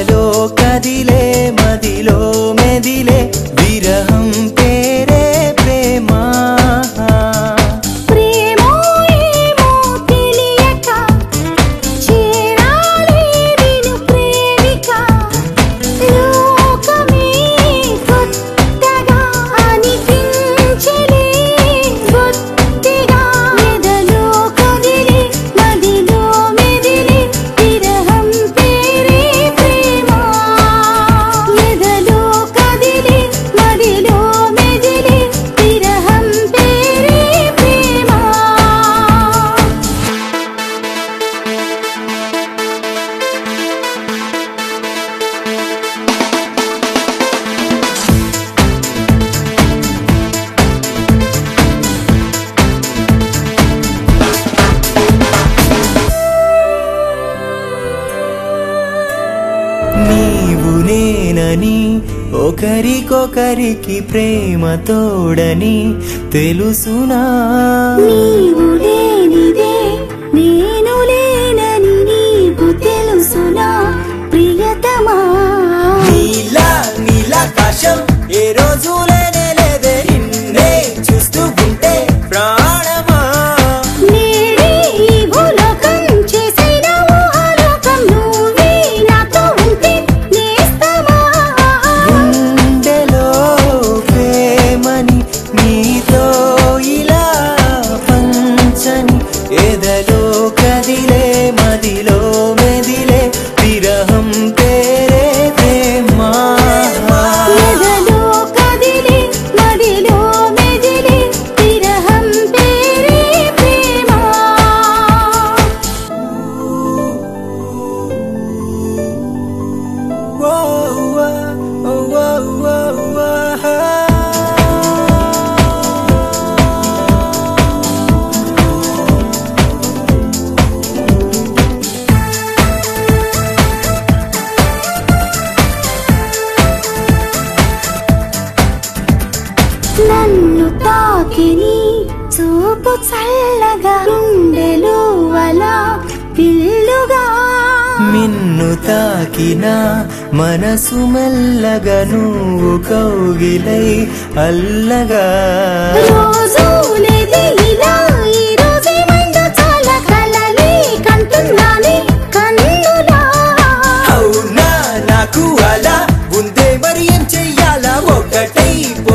ఎదలో కదిలే మదిలో మెదిలే విరహం పేరే ప్రేమ ప్రేమో ఏమో తెలియక చేరాలి నిన్ను ప్రేమిక లోకమే కొత్తగా అనిపించలే బొత్తిగా ఎదలో కదిలి మదిలో మెదిలి విరహం పేరే ప్రేమ ఎదలో కదిలి మదిలో మెదిలి విరహం పేరే ప్రేమ నీవు నేనని ఒకరికొకరికి ప్రేమ తోడని తెలుసునా నీవు లేనిదే నేను లేనని నీకు తెలుసునా ప్రియతమా నీలా నీలాకాశం ఏ రోజు లేనే లేదే నిన్నే చూస్తూ ఉంటే ప్రాణమా నేడే ఈ భూలోకం చేసిన ఊహాలోకం నువ్వే నాతో ఉంటే నేస్తమా గుండెలో ప్రేమని నీతో ఇలా పంచని ఎదలో కదిలే మదిలో మెదిలే విరహం పేరే ప్రేమ ఎదలో కదిలి మదిలో మెదిలి విరహం పేరే ప్రేమ Whoa, whoa, whoa, whoa, whoa. నన్ను తాకిని చూపు చల్లగా గుండెలు అలా పిల్లుగా మిన్ను తాకిన మనసు మెల్లగా నువ్వు కౌగిలై అల్లగా రోజు లేది ఇలా ఈ రోజేమైందో చాలా కలలే కంటున్నానే కన్నులా అవునా నాకు అలా ఉందే మరి ఏం చెయ్యాలా ఒకటై